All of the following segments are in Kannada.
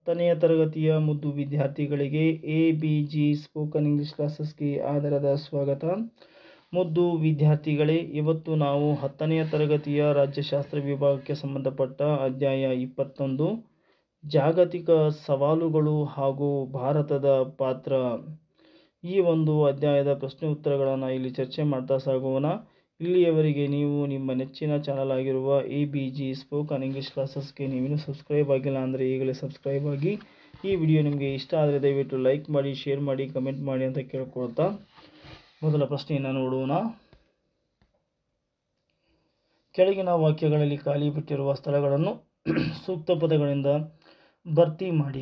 ಹತ್ತನೆಯ ತರಗತಿಯ ಮುದ್ದು ವಿದ್ಯಾರ್ಥಿಗಳಿಗೆ A B G spoken English ಕ್ಲಾಸಸ್ಗೆ ಆಧಾರದ ಸ್ವಾಗತ ಮುದ್ದು ವಿದ್ಯಾರ್ಥಿಗಳೇ ಇವತ್ತು ನಾವು ಹತ್ತನೆಯ ತರಗತಿಯ ರಾಜ್ಯಶಾಸ್ತ್ರ ವಿಭಾಗಕ್ಕೆ ಸಂಬಂಧಪಟ್ಟ ಅಧ್ಯಾಯ ಇಪ್ಪತ್ತೊಂದು ಜಾಗತಿಕ ಸವಾಲುಗಳು ಹಾಗೂ ಭಾರತದ ಪಾತ್ರ ಈ ಒಂದು ಅಧ್ಯಾಯದ ಪ್ರಶ್ನೆ ಉತ್ತರಗಳನ್ನು ಇಲ್ಲಿ ಚರ್ಚೆ ಮಾಡ್ತಾ ಸಾಗೋಣ ಇಲ್ಲಿಯವರೆಗೆ ನೀವು ನಿಮ್ಮ ನೆಚ್ಚಿನ ಚಾನಲ್ ಆಗಿರುವ A B G spoken English ಕ್ಲಾಸಸ್ಗೆ ನೀವಿನ್ನೂ ಸಬ್ಸ್ಕ್ರೈಬ್ ಆಗಿಲ್ಲ ಅಂದರೆ ಈಗಲೇ ಸಬ್ಸ್ಕ್ರೈಬ್ ಆಗಿ ಈ ವಿಡಿಯೋ ನಿಮಗೆ ಇಷ್ಟ ಆದರೆ ದಯವಿಟ್ಟು ಲೈಕ್ ಮಾಡಿ ಶೇರ್ ಮಾಡಿ ಕಮೆಂಟ್ ಮಾಡಿ ಅಂತ ಕೇಳ್ಕೊಳ್ತಾ ಮೊದಲ ಪ್ರಶ್ನೆಯನ್ನು ನೋಡೋಣ ಕೆಳಗಿನ ವಾಕ್ಯಗಳಲ್ಲಿ ಖಾಲಿ ಬಿಟ್ಟಿರುವ ಸ್ಥಳಗಳನ್ನು ಸೂಕ್ತ ಪದಗಳಿಂದ ಭರ್ತಿ ಮಾಡಿ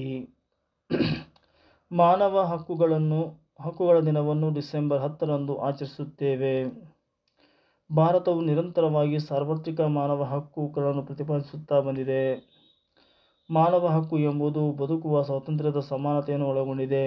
ಮಾನವ ಹಕ್ಕುಗಳನ್ನು ಹಕ್ಕುಗಳ ದಿನವನ್ನು ಡಿಸೆಂಬರ್ ಹತ್ತರಂದು ಆಚರಿಸುತ್ತೇವೆ ಭಾರತವು ನಿರಂತರವಾಗಿ ಸಾರ್ವತ್ರಿಕ ಮಾನವ ಹಕ್ಕುಗಳನ್ನು ಪ್ರತಿಪಾದಿಸುತ್ತಾ ಬಂದಿದೆ ಮಾನವ ಹಕ್ಕು ಎಂಬುದು ಬದುಕುವ ಸ್ವಾತಂತ್ರ್ಯದ ಸಮಾನತೆಯನ್ನು ಒಳಗೊಂಡಿದೆ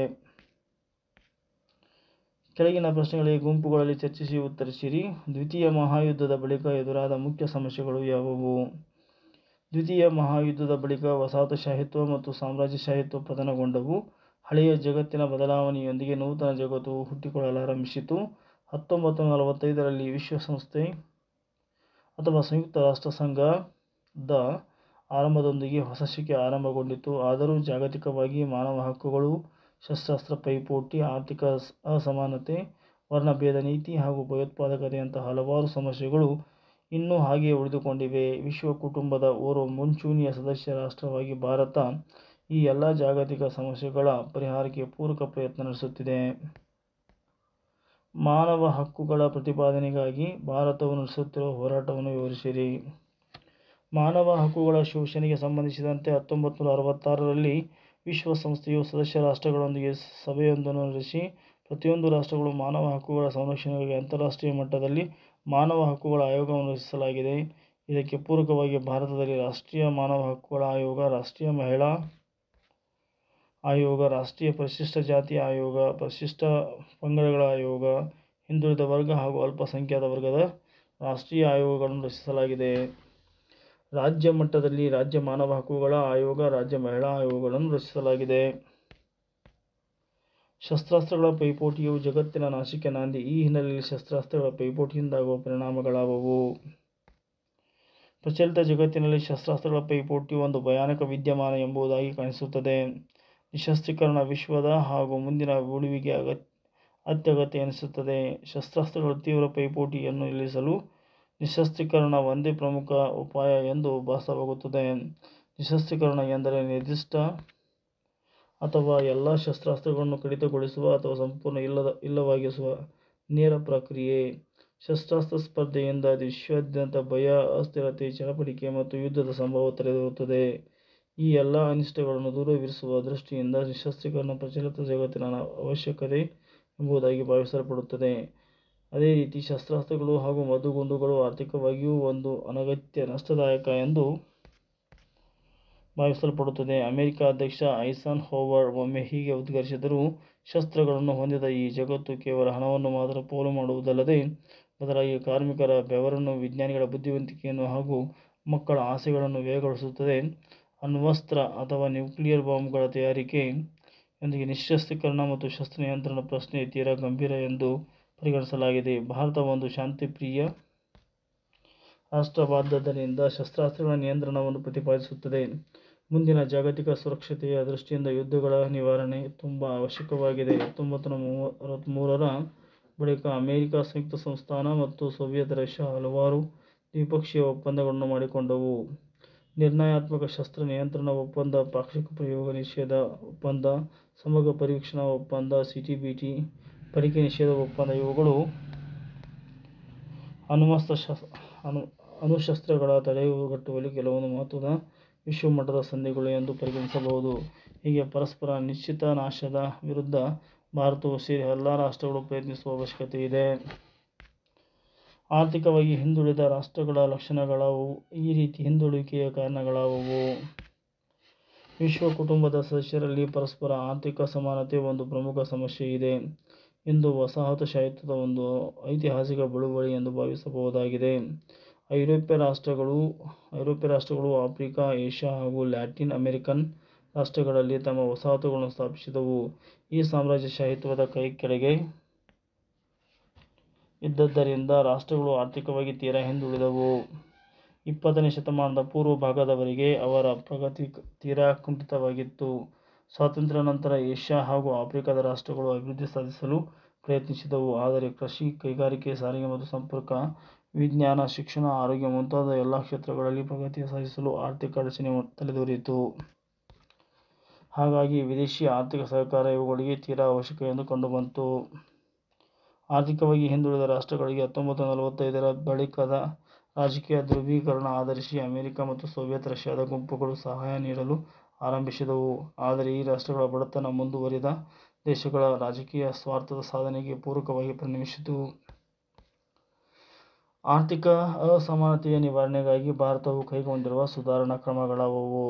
ಕೆಳಗಿನ ಪ್ರಶ್ನೆಗಳಿಗೆ ಗುಂಪುಗಳಲ್ಲಿ ಚರ್ಚಿಸಿ ಉತ್ತರಿಸಿರಿ ದ್ವಿತೀಯ ಮಹಾಯುದ್ಧದ ಬಳಿಕ ಎದುರಾದ ಮುಖ್ಯ ಸಮಸ್ಯೆಗಳು ಯಾವುವು ದ್ವಿತೀಯ ಮಹಾಯುದ್ಧದ ಬಳಿಕ ವಸಾಹತುಶಾಹಿತ್ವ ಮತ್ತು ಸಾಮ್ರಾಜ್ಯಶಾಹಿತ್ವ ಪತನಗೊಂಡವು ಹಳೆಯ ಜಗತ್ತಿನ ಬದಲಾವಣೆಯೊಂದಿಗೆ ನೂತನ ಜಗತ್ತು ಹುಟ್ಟಿಕೊಳ್ಳಲಾರಂಭಿಸಿತು ಹತ್ತೊಂಬತ್ತು ನಲವತ್ತೈದರಲ್ಲಿ ವಿಶ್ವಸಂಸ್ಥೆ ಅಥವಾ ಸಂಯುಕ್ತ ರಾಷ್ಟ್ರ ಸಂಘದ ಆರಂಭದೊಂದಿಗೆ ಹೊಸ ಶಿಕೆ ಆರಂಭಗೊಂಡಿತು ಆದರೂ ಜಾಗತಿಕವಾಗಿ ಮಾನವ ಹಕ್ಕುಗಳು ಶಸ್ತ್ರಾಸ್ತ್ರ ಪೈಪೋಟಿ ಆರ್ಥಿಕ ಅಸಮಾನತೆ ವರ್ಣಭೇದ ನೀತಿ ಹಾಗೂ ಭಯೋತ್ಪಾದಕತೆಯಂತಹ ಹಲವಾರು ಸಮಸ್ಯೆಗಳು ಇನ್ನೂ ಹಾಗೆಯೇ ಉಳಿದುಕೊಂಡಿವೆ ವಿಶ್ವ ಕುಟುಂಬದ ಓರ್ವ ಮುಂಚೂಣಿಯ ಸದಸ್ಯ ರಾಷ್ಟ್ರವಾಗಿ ಭಾರತ ಈ ಎಲ್ಲ ಜಾಗತಿಕ ಸಮಸ್ಯೆಗಳ ಪರಿಹಾರಕ್ಕೆ ಪೂರಕ ಪ್ರಯತ್ನ ನಡೆಸುತ್ತಿದೆ ಮಾನವ ಹಕ್ಕುಗಳ ಪ್ರತಿಪಾದನೆಗಾಗಿ ಭಾರತವು ನಡೆಸುತ್ತಿರುವ ಹೋರಾಟವನ್ನು ವಿವರಿಸಿರಿ ಮಾನವ ಹಕ್ಕುಗಳ ಶೋಷಣೆಗೆ ಸಂಬಂಧಿಸಿದಂತೆ ಹತ್ತೊಂಬತ್ತು ನೂರ ಅರವತ್ತಾರರಲ್ಲಿ ವಿಶ್ವಸಂಸ್ಥೆಯು ಸದಸ್ಯ ರಾಷ್ಟ್ರಗಳೊಂದಿಗೆ ಸಭೆಯೊಂದನ್ನು ನಡೆಸಿ ಪ್ರತಿಯೊಂದು ರಾಷ್ಟ್ರಗಳು ಮಾನವ ಹಕ್ಕುಗಳ ಸಂರಕ್ಷಣೆಗಾಗಿ ಅಂತಾರಾಷ್ಟ್ರೀಯ ಮಟ್ಟದಲ್ಲಿ ಮಾನವ ಹಕ್ಕುಗಳ ಆಯೋಗವನ್ನು ರಚಿಸಲಾಗಿದೆ ಇದಕ್ಕೆ ಪೂರಕವಾಗಿ ಭಾರತದಲ್ಲಿ ರಾಷ್ಟ್ರೀಯ ಮಾನವ ಹಕ್ಕುಗಳ ಆಯೋಗ ರಾಷ್ಟ್ರೀಯ ಮಹಿಳಾ ಆಯೋಗ ರಾಷ್ಟ್ರೀಯ ಪರಿಶಿಷ್ಟ ಜಾತಿ ಆಯೋಗ ಪರಿಶಿಷ್ಟ ಪಂಗಡಗಳ ಆಯೋಗ ಹಿಂದುಳಿದ ವರ್ಗ ಹಾಗೂ ಅಲ್ಪಸಂಖ್ಯಾತ ವರ್ಗದ ರಾಷ್ಟ್ರೀಯ ಆಯೋಗಗಳನ್ನು ರಚಿಸಲಾಗಿದೆ ರಾಜ್ಯ ಮಟ್ಟದಲ್ಲಿ ರಾಜ್ಯ ಮಾನವ ಹಕ್ಕುಗಳ ಆಯೋಗ ರಾಜ್ಯ ಮಹಿಳಾ ಆಯೋಗಗಳನ್ನು ರಚಿಸಲಾಗಿದೆ ಶಸ್ತ್ರಾಸ್ತ್ರಗಳ ಪೈಪೋಟಿಯು ಜಗತ್ತಿನ ನಾಶಕ್ಕೆ ನಾಂದಿ ಈ ಹಿನ್ನೆಲೆಯಲ್ಲಿ ಶಸ್ತ್ರಾಸ್ತ್ರಗಳ ಪೈಪೋಟಿಯಿಂದಾಗುವ ಪರಿಣಾಮಗಳಾವುವು ಪ್ರಚಲಿತ ಜಗತ್ತಿನಲ್ಲಿ ಶಸ್ತ್ರಾಸ್ತ್ರಗಳ ಪೈಪೋಟಿ ಒಂದು ಭಯಾನಕ ವಿದ್ಯಮಾನ ಎಂಬುದಾಗಿ ಕಾಣಿಸುತ್ತದೆ ನಿಶಸ್ತ್ರೀಕರಣ ವಿಶ್ವದ ಹಾಗೂ ಮುಂದಿನ ಉಳಿವಿಗೆ ಅಗತ್ಯ ಅತ್ಯಗತ್ಯ ಎನಿಸುತ್ತದೆ ಶಸ್ತ್ರಾಸ್ತ್ರಗಳ ತೀವ್ರ ಪೈಪೋಟಿಯನ್ನು ನಿಲ್ಲಿಸಲು ನಿಶಸ್ತ್ರೀಕರಣ ಒಂದೇ ಪ್ರಮುಖ ಉಪಾಯ ಎಂದು ಭಾಸವಾಗುತ್ತದೆ ನಿಶಸ್ತ್ರೀಕರಣ ಎಂದರೆ ನಿರ್ದಿಷ್ಟ ಅಥವಾ ಎಲ್ಲ ಶಸ್ತ್ರಾಸ್ತ್ರಗಳನ್ನು ಕಡಿತಗೊಳಿಸುವ ಅಥವಾ ಸಂಪೂರ್ಣ ಇಲ್ಲದ ಇಲ್ಲವಾಗಿಸುವ ನೇರ ಪ್ರಕ್ರಿಯೆ ಶಸ್ತ್ರಾಸ್ತ್ರ ಸ್ಪರ್ಧೆಯಿಂದ ವಿಶ್ವಾದ್ಯಂತ ಭಯ ಅಸ್ಥಿರತೆ ಚಡಪಡಿಕೆ ಮತ್ತು ಯುದ್ಧದ ಸಂಭವ ತಲೆದೋರುತ್ತದೆ ಈ ಎಲ್ಲ ಅನಿಷ್ಟಗಳನ್ನು ದೂರವಿರಿಸುವ ದೃಷ್ಟಿಯಿಂದ ನಿಶಸ್ತ್ರೀಕರಣ ಪ್ರಚಲಿತ ಜಗತ್ತಿನ ಅವಶ್ಯಕತೆ ಎಂಬುದಾಗಿ ಭಾವಿಸಲ್ಪಡುತ್ತದೆ ಅದೇ ರೀತಿ ಶಸ್ತ್ರಾಸ್ತ್ರಗಳು ಹಾಗೂ ಮದ್ದುಗುಂಡುಗಳು ಆರ್ಥಿಕವಾಗಿಯೂ ಒಂದು ಅನಗತ್ಯ ನಷ್ಟದಾಯಕ ಎಂದು ಭಾವಿಸಲ್ಪಡುತ್ತದೆ ಅಮೆರಿಕ ಅಧ್ಯಕ್ಷ ಐಸನ್ ಹೋವರ್ ಒಮ್ಮೆ ಹೀಗೆ ಉದ್ಘಾಟಿಸಿದರು ಶಸ್ತ್ರಗಳನ್ನು ಹೊಂದಿದ ಈ ಜಗತ್ತು ಕೇವಲ ಹಣವನ್ನು ಮಾತ್ರ ಪೋಲು ಮಾಡುವುದಲ್ಲದೆ ಬದಲಾಗಿ ಕಾರ್ಮಿಕರ ಬೆವರನ್ನು ವಿಜ್ಞಾನಿಗಳ ಬುದ್ಧಿವಂತಿಕೆಯನ್ನು ಹಾಗೂ ಮಕ್ಕಳ ಆಸೆಗಳನ್ನು ವೇಗಗೊಳಿಸುತ್ತದೆ ಅಣ್ವಸ್ತ್ರ ಅಥವಾ ನ್ಯೂಕ್ಲಿಯರ್ ಬಾಂಬ್ಗಳ ತಯಾರಿಕೆ ಯೊಂದಿಗೆ ನಿಶಸ್ತ್ರೀಕರಣ ಮತ್ತು ಶಸ್ತ್ರ ನಿಯಂತ್ರಣ ಪ್ರಶ್ನೆ ತೀರಾ ಗಂಭೀರ ಎಂದು ಪರಿಗಣಿಸಲಾಗಿದೆ ಭಾರತ ಒಂದು ಶಾಂತಿಪ್ರಿಯ ರಾಷ್ಟ್ರವಾದ್ದರಿಂದ ಶಸ್ತ್ರಾಸ್ತ್ರಗಳ ನಿಯಂತ್ರಣವನ್ನು ಪ್ರತಿಪಾದಿಸುತ್ತದೆ ಮುಂದಿನ ಜಾಗತಿಕ ಸುರಕ್ಷತೆಯ ದೃಷ್ಟಿಯಿಂದ ಯುದ್ಧಗಳ ನಿವಾರಣೆ ತುಂಬ ಅವಶ್ಯಕವಾಗಿದೆ ಹತ್ತೊಂಬತ್ತು ನೂರ ಅರವತ್ತ್ಮೂರರ ಬಳಿಕ ಅಮೆರಿಕ ಸಂಯುಕ್ತ ಸಂಸ್ಥಾನ ಮತ್ತು ಸೋವಿಯತ್ ರಷ್ಯಾ ಹಲವಾರು ದ್ವಿಪಕ್ಷೀಯ ಒಪ್ಪಂದಗಳನ್ನು ಮಾಡಿಕೊಂಡವು ನಿರ್ಣಯಾತ್ಮಕ ಶಸ್ತ್ರ ನಿಯಂತ್ರಣ ಒಪ್ಪಂದ ಪಾಕ್ಷಿಕ ಪ್ರಯೋಗ ನಿಷೇಧ ಒಪ್ಪಂದ ಸಮಗ್ರ ಪರಿವೀಕ್ಷಣಾ ಒಪ್ಪಂದ ಸಿಟಿಬಿಟಿ ಪರಿಕೆ ನಿಷೇಧ ಒಪ್ಪಂದ ಇವುಗಳು ಅಣ್ವಸ್ತ್ರ ಶಸ್ ಅಣು ಅಣುಶಸ್ತ್ರಗಳ ತಡೆಗಟ್ಟುವಲ್ಲಿ ಕೆಲವೊಂದು ಮಹತ್ವದ ವಿಶ್ವಮಟ್ಟದ ಸಂಧಿಗಳು ಎಂದು ಪರಿಗಣಿಸಬಹುದು ಹೀಗೆ ಪರಸ್ಪರ ನಿಶ್ಚಿತ ನಾಶದ ವಿರುದ್ಧ ಭಾರತವು ಸೇರಿ ಎಲ್ಲ ರಾಷ್ಟ್ರಗಳು ಪ್ರಯತ್ನಿಸುವ ಅವಶ್ಯಕತೆ ಇದೆ ಆರ್ಥಿಕವಾಗಿ ಹಿಂದುಳಿದ ರಾಷ್ಟ್ರಗಳ ಲಕ್ಷಣಗಳಾವು ಈ ರೀತಿ ಹಿಂದುಳುವಿಕೆಯ ಕಾರಣಗಳಾವುವು ವಿಶ್ವ ಕುಟುಂಬದ ಸದಸ್ಯರಲ್ಲಿ ಪರಸ್ಪರ ಆರ್ಥಿಕ ಸಮಾನತೆ ಒಂದು ಪ್ರಮುಖ ಸಮಸ್ಯೆ ಇದೆ ಎಂದು ವಸಾಹತುಶಾಹಿತ್ವದ ಒಂದು ಐತಿಹಾಸಿಕ ಬಳುವಳಿ ಎಂದು ಭಾವಿಸಬಹುದಾಗಿದೆ ಐರೋಪ್ಯ ರಾಷ್ಟ್ರಗಳು ಐರೋಪ್ಯ ರಾಷ್ಟ್ರಗಳು ಆಫ್ರಿಕಾ ಏಷ್ಯಾ ಹಾಗೂ ಲ್ಯಾಟಿನ್ ಅಮೆರಿಕನ್ ರಾಷ್ಟ್ರಗಳಲ್ಲಿ ತಮ್ಮ ವಸಾಹತುಗಳನ್ನು ಸ್ಥಾಪಿಸಿದವು ಈ ಸಾಮ್ರಾಜ್ಯಶಾಹಿತ್ವದ ಕೈ ಕೆಳಗೆ ಇದ್ದದ್ದರಿಂದ ರಾಷ್ಟ್ರಗಳು ಆರ್ಥಿಕವಾಗಿ ತೀರಾ ಹಿಂದುಳಿದವು ಇಪ್ಪತ್ತನೇ ಶತಮಾನದ ಪೂರ್ವ ಭಾಗದವರೆಗೆ ಅವರ ಪ್ರಗತಿ ತೀರಾ ಕುಂಠಿತವಾಗಿತ್ತು ಸ್ವಾತಂತ್ರ್ಯ ನಂತರ ಏಷ್ಯಾ ಹಾಗೂ ಆಫ್ರಿಕಾದ ರಾಷ್ಟ್ರಗಳು ಅಭಿವೃದ್ಧಿ ಸಾಧಿಸಲು ಪ್ರಯತ್ನಿಸಿದವು ಆದರೆ ಕೃಷಿ ಕೈಗಾರಿಕೆ ಸಾರಿಗೆ ಮತ್ತು ಸಂಪರ್ಕ ವಿಜ್ಞಾನ ಶಿಕ್ಷಣ ಆರೋಗ್ಯ ಮುಂತಾದ ಎಲ್ಲ ಕ್ಷೇತ್ರಗಳಲ್ಲಿ ಪ್ರಗತಿ ಸಾಧಿಸಲು ಆರ್ಥಿಕ ಅಡಚಣೆ ತಲೆದೋರಿತು ಹಾಗಾಗಿ ವಿದೇಶಿ ಆರ್ಥಿಕ ಸಹಕಾರ ಇವುಗಳಿಗೆ ತೀರಾ ಅವಶ್ಯಕ ಎಂದು ಕಂಡುಬಂತು ಆರ್ಥಿಕವಾಗಿ ಹಿಂದುಳಿದ ರಾಷ್ಟ್ರಗಳಿಗೆ ಹತ್ತೊಂಬತ್ತು ನಲವತ್ತೈದರ ಬಳಿಕದ ರಾಜಕೀಯ ಧ್ರುವೀಕರಣ ಆಧರಿಸಿ ಅಮೆರಿಕ ಮತ್ತು ಸೋವಿಯತ್ ರಷ್ಯಾದ ಗುಂಪುಗಳು ಸಹಾಯ ನೀಡಲು ಆರಂಭಿಸಿದವು ಆದರೆ ಈ ರಾಷ್ಟ್ರಗಳ ಬಡತನ ಮುಂದುವರಿದ ದೇಶಗಳ ರಾಜಕೀಯ ಸ್ವಾರ್ಥದ ಸಾಧನೆಗೆ ಪೂರಕವಾಗಿ ಪರಿಣಮಿಸಿತು ಆರ್ಥಿಕ ಅಸಮಾನತೆಯ ನಿವಾರಣೆಗಾಗಿ ಭಾರತವು ಕೈಗೊಂಡಿರುವ ಸುಧಾರಣಾ ಕ್ರಮಗಳಾವುವು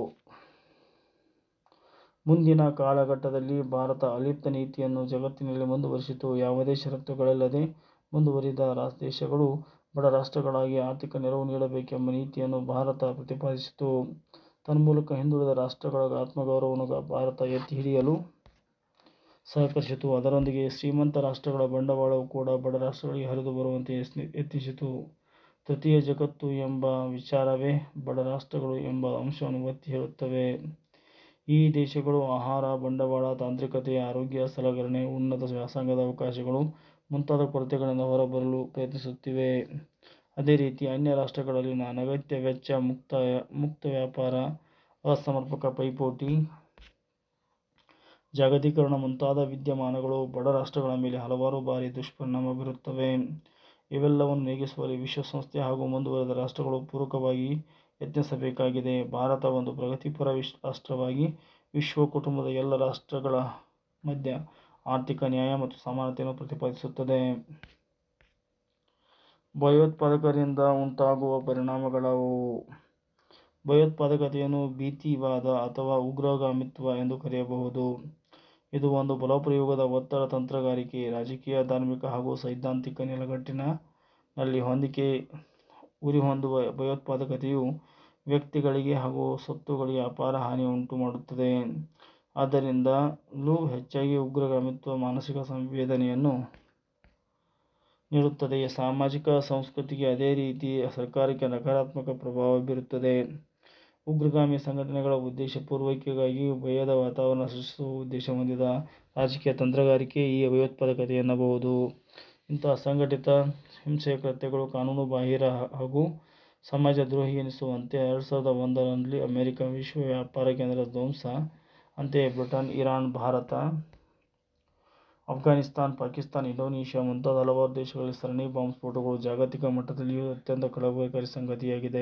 ಮುಂದಿನ ಕಾಲಘಟ್ಟದಲ್ಲಿ ಭಾರತ ಅಲಿಪ್ತ ನೀತಿಯನ್ನು ಜಗತ್ತಿನಲ್ಲಿ ಮುಂದುವರಿಸಿತು ಯಾವುದೇ ಷರತ್ತುಗಳಿಲ್ಲದೆ ಮುಂದುವರಿದ ದೇಶಗಳು ಬಡ ರಾಷ್ಟ್ರಗಳಾಗಿ ಆರ್ಥಿಕ ನೆರವು ನೀಡಬೇಕೆಂಬ ನೀತಿಯನ್ನು ಭಾರತ ಪ್ರತಿಪಾದಿಸಿತು ತನ್ಮೂಲಕ ಹಿಂದುಳಿದ ರಾಷ್ಟ್ರಗಳ ಆತ್ಮಗೌರವವನ್ನು ಭಾರತ ಎತ್ತಿ ಹಿಡಿಯಲು ಸಹಕರಿಸಿತು ಅದರೊಂದಿಗೆ ಶ್ರೀಮಂತ ರಾಷ್ಟ್ರಗಳ ಬಂಡವಾಳವು ಕೂಡ ಬಡ ರಾಷ್ಟ್ರಗಳಿಗೆ ಹರಿದು ಬರುವಂತೆ ಯತ್ನಿಸಿತು ತೃತೀಯ ಜಗತ್ತು ಎಂಬ ವಿಚಾರವೇ ಬಡ ರಾಷ್ಟ್ರಗಳು ಎಂಬ ಅಂಶವನ್ನು ಒತ್ತಿ ಹೇಳುತ್ತವೆ ಈ ದೇಶಗಳು ಆಹಾರ ಬಂಡವಾಳ ತಾಂತ್ರಿಕತೆ ಆರೋಗ್ಯ ಸಲಕರಣೆ ಉನ್ನತ ವ್ಯಾಸಂಗದ ಅವಕಾಶಗಳು ಮುಂತಾದ ಕೊರತೆಗಳಿಂದ ಹೊರಬರಲು ಪ್ರಯತ್ನಿಸುತ್ತಿವೆ ಅದೇ ರೀತಿ ಅನ್ಯ ರಾಷ್ಟ್ರಗಳಲ್ಲಿನ ಅನಗತ್ಯ ವೆಚ್ಚ ಮುಕ್ತ ಮುಕ್ತ ವ್ಯಾಪಾರ ಅಸಮರ್ಪಕ ಪೈಪೋಟಿ ಜಾಗತೀಕರಣ ಮುಂತಾದ ವಿದ್ಯಮಾನಗಳು ಬಡ ರಾಷ್ಟ್ರಗಳ ಮೇಲೆ ಹಲವಾರು ಬಾರಿ ದುಷ್ಪರಿಣಾಮ ಬೀರುತ್ತವೆ ಇವೆಲ್ಲವನ್ನು ನೀಗಿಸುವಲ್ಲಿ ವಿಶ್ವಸಂಸ್ಥೆ ಹಾಗೂ ಮುಂದುವರೆದ ರಾಷ್ಟ್ರಗಳು ಪೂರಕವಾಗಿ ಯತ್ನಿಸಬೇಕಾಗಿದೆ ಭಾರತ ಒಂದು ಪ್ರಗತಿಪರ ರಾಷ್ಟ್ರವಾಗಿ ವಿಶ್ವ ಕುಟುಂಬದ ಎಲ್ಲ ರಾಷ್ಟ್ರಗಳ ಮಧ್ಯ ಆರ್ಥಿಕ ನ್ಯಾಯ ಮತ್ತು ಸಮಾನತೆಯನ್ನು ಪ್ರತಿಪಾದಿಸುತ್ತದೆ ಭಯೋತ್ಪಾದಕರಿಂದ ಉಂಟಾಗುವ ಪರಿಣಾಮಗಳಾವುವು ಭಯೋತ್ಪಾದಕತೆಯನ್ನು ಭೀತಿವಾದ ಅಥವಾ ಉಗ್ರಗಾಮಿತ್ವ ಎಂದು ಕರೆಯಬಹುದು ಇದು ಒಂದು ಬಲಪ್ರಯೋಗದ ಒತ್ತಡ ತಂತ್ರಗಾರಿಕೆ ರಾಜಕೀಯ ಧಾರ್ಮಿಕ ಹಾಗೂ ಸೈದ್ಧಾಂತಿಕ ನೆಲೆಗಟ್ಟಿನಲ್ಲಿ ಹೊಂದಿಕೆ ಉರಿಹೊಂದುವ ಭಯೋತ್ಪಾದಕತೆಯು ವ್ಯಕ್ತಿಗಳಿಗೆ ಹಾಗೂ ಸ್ವತ್ತುಗಳಿಗೆ ಅಪಾರ ಹಾನಿ ಉಂಟುಮಾಡುತ್ತದೆ ಆದ್ದರಿಂದಲೂ ಹೆಚ್ಚಾಗಿ ಉಗ್ರಗಾಮಿತ್ವ ಮಾನಸಿಕ ವೇದನೆಯನ್ನು ನೀಡುತ್ತದೆ ಸಾಮಾಜಿಕ ಸಂಸ್ಕೃತಿಗೆ ಅದೇ ರೀತಿ ಸರ್ಕಾರಕ್ಕೆ ನಕಾರಾತ್ಮಕ ಪ್ರಭಾವ ಬೀರುತ್ತದೆ ಉಗ್ರಗಾಮಿ ಸಂಘಟನೆಗಳ ಉದ್ದೇಶಪೂರ್ವಕವಾಗಿ ಭಯದ ವಾತಾವರಣ ಸೃಷ್ಟಿಸುವ ಉದ್ದೇಶ ಹೊಂದಿದ ರಾಜಕೀಯ ತಂತ್ರಗಾರಿಕೆ ಈ ಭಯೋತ್ಪಾದಕತೆ ಎನ್ನಬಹುದು ಇಂತಹ ಸಂಘಟಿತ ಹಿಂಸೆಯ ಕೃತ್ಯಗಳು ಕಾನೂನುಬಾಹಿರ ಹಾಗೂ ಸಮಾಜದ್ರೋಹಿ ಎನಿಸುವಂತೆ ಎರಡು ಸಾವಿರದ ಒಂದರಲ್ಲಿ ಅಮೆರಿಕ ವಿಶ್ವ ವ್ಯಾಪಾರ ಕೇಂದ್ರದ ಧ್ವಂಸ ಅಂತೆಯೇ Britain Iran Bharat Afghanistan Pakistan Indonesia ಮುಂತಾದ ಹಲವಾರು ದೇಶಗಳಲ್ಲಿ ಸರಣಿ ಬಾಂಬ್ ಸ್ಫೋಟಗಳು ಜಾಗತಿಕ ಮಟ್ಟದಲ್ಲಿಯೂ ಅತ್ಯಂತ ಕಳವಳಕಾರಿ ಸಂಗತಿಯಾಗಿದೆ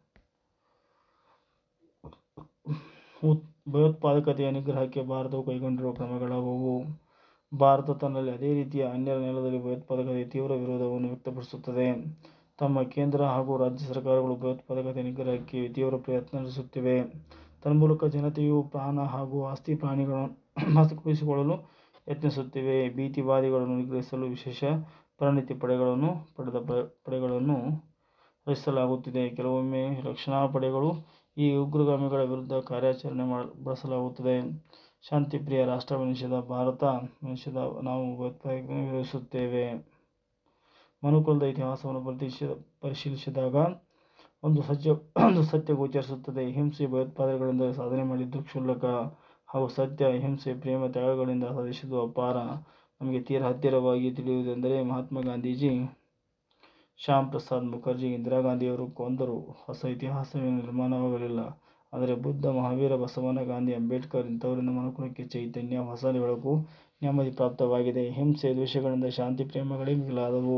ಭಯೋತ್ಪಾದಕತೆಯ ನಿಗ್ರಹಕ್ಕೆ ಭಾರತವು ಕೈಗೊಂಡಿರುವ ಕ್ರಮಗಳಾವುವು ಭಾರತ ತನ್ನಲ್ಲಿ ಅದೇ ರೀತಿಯ ಅನ್ಯರ ನೆಲದಲ್ಲಿ ಭಯೋತ್ಪಾದಕತೆಯ ತೀವ್ರ ವಿರೋಧವನ್ನು ವ್ಯಕ್ತಪಡಿಸುತ್ತದೆ ತಮ್ಮ ಕೇಂದ್ರ ಹಾಗೂ ರಾಜ್ಯ ಸರ್ಕಾರಗಳು ಭಯೋತ್ಪಾದಕತೆ ನಿಗ್ರಹಕ್ಕೆ ತೀವ್ರ ಪ್ರಯತ್ನ ನಡೆಸುತ್ತಿವೆ ತನ್ಮೂಲಕ ಜನತೆಯು ಪ್ರಾಣ ಹಾಗೂ ಆಸ್ತಿ ಪ್ರಾಣಿಗಳನ್ನು ನಾಶಪಡಿಸಿಕೊಳ್ಳಲು ಯತ್ನಿಸುತ್ತಿವೆ ಭೀತಿವಾದಿಗಳನ್ನು ನಿಗ್ರಹಿಸಲು ವಿಶೇಷ ಪರಿಣಿತಿ ಪಡೆಗಳನ್ನು ಪಡೆದ ಪಡೆಗಳನ್ನು ರಚಿಸಲಾಗುತ್ತಿದೆ ಕೆಲವೊಮ್ಮೆ ರಕ್ಷಣಾ ಪಡೆಗಳು ಈ ಉಗ್ರಗಾಮಿಗಳ ವಿರುದ್ಧ ಕಾರ್ಯಾಚರಣೆ ಬಳಸಲಾಗುತ್ತದೆ ಶಾಂತಿಪ್ರಿಯ ರಾಷ್ಟ್ರವೆನಿಸಿದ ಭಾರತ ವೆನಿಸಿದ ನಾವು ಭಯೋತ್ಪಾದಕತೆಯನ್ನು ವಿರೋಧಿಸುತ್ತೇವೆ ಮನುಕುಲದ ಇತಿಹಾಸವನ್ನು ಪರಿಶೀಲಿಸಿದಾಗ ಒಂದು ಸತ್ಯ ಒಂದು ಸತ್ಯ ಗೋಚರಿಸುತ್ತದೆ ಹಿಂಸೆ ಭಯೋತ್ಪಾದಕಗಳಿಂದ ಸಾಧನೆ ಮಾಡಿದ್ದು ಕ್ಷುಲ್ಲಕ ಹಾಗೂ ಸತ್ಯ ಅಹಿಂಸೆ ಪ್ರೇಮ ತ್ಯಾಗಗಳಿಂದ ಸಾಧಿಸಿದ್ದು ಅಪಾರ ನಮಗೆ ತೀರಾ ಹತ್ತಿರವಾಗಿ ತಿಳಿಯುವುದೆಂದರೆ ಮಹಾತ್ಮ ಗಾಂಧೀಜಿ ಶ್ಯಾಮ್ ಪ್ರಸಾದ್ ಮುಖರ್ಜಿ ಇಂದಿರಾ ಗಾಂಧಿಯವರು ಕೊಂದರೂ ಹೊಸ ಇತಿಹಾಸವೇನೂ ನಿರ್ಮಾಣವಾಗಲಿಲ್ಲ ಆದರೆ ಬುದ್ಧ ಮಹಾವೀರ ಬಸವಣ್ಣ ಗಾಂಧಿ ಅಂಬೇಡ್ಕರ್ ಇಂಥವರಿಂದ ಮನುಕುಲಕ್ಕೆ ಚೈತನ್ಯ ಹೊಸ ಬೆಳಕು ನೆಮ್ಮದಿ ಪ್ರಾಪ್ತವಾಗಿದೆ ಹಿಂಸೆ ದ್ವೇಷಗಳಿಂದ ಶಾಂತಿ ಪ್ರೇಮಗಳೇ ಮಿಗಿಲಾದವು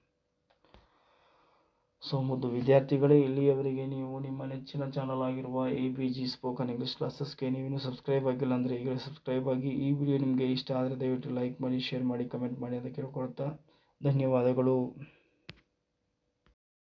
ಸೊ ಮುದ್ದು ವಿದ್ಯಾರ್ಥಿಗಳೇ ಇಲ್ಲಿಯವರೆಗೆ ನೀವು ನಿಮ್ಮ ನೆಚ್ಚಿನ ಚಾನಲ್ ಆಗಿರುವ A B G spoken English ಕ್ಲಾಸಸ್ಗೆ ನೀವಿನ್ನೂ ಸಬ್ಸ್ಕ್ರೈಬ್ ಆಗಿಲ್ಲ ಅಂದರೆ ಈಗಲೇ ಸಬ್ಸ್ಕ್ರೈಬ್ ಆಗಿ ಈ ವಿಡಿಯೋ ನಿಮಗೆ ಇಷ್ಟ ಆದರೆ ದಯವಿಟ್ಟು ಲೈಕ್ ಮಾಡಿ ಶೇರ್ ಮಾಡಿ ಕಮೆಂಟ್ ಮಾಡಿ ಅಂತ ಕೇಳ್ಕೊಳ್ತಾ ಧನ್ಯವಾದಗಳು